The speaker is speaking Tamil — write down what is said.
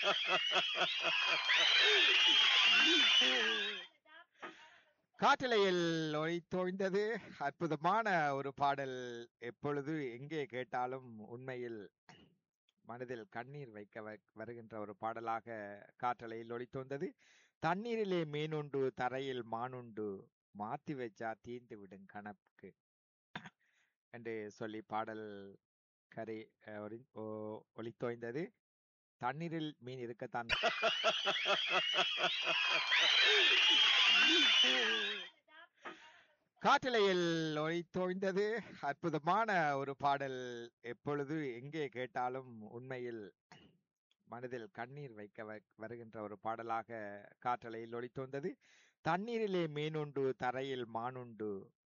காட்டலையில் ஒளித்தோய்ந்தது அற்புதமான ஒரு பாடல் எப்பொழுது எங்கே கேட்டாலும் உண்மையில் மனதில் கண்ணீர் வைக்க வ- வருகின்ற ஒரு பாடலாக காற்றலையில் ஒளித்தோய்ந்தது தண்ணீரிலே மீனுண்டு தரையில் மானுண்டு மாத்தி வச்சா தீந்து விடும் கணக்கு என்று சொல்லி பாடல் கரை அஹ், ஒளி- ஓ- ஒளித்தோய்ந்தது தண்ணீரில் மீன் இருக்கத்தான் காற்றலையில் ஒளித்தோய்ந்தது அற்புதமான ஒரு பாடல் எப்பொழுது எங்கே கேட்டாலும் உண்மையில் மனதில் கண்ணீர் வைக்க வ- வருகின்ற ஒரு பாடலாக காற்றலையில் ஒளித்தோய்ந்தது தண்ணீரிலே மீனுண்டு தரையில் மானுண்டு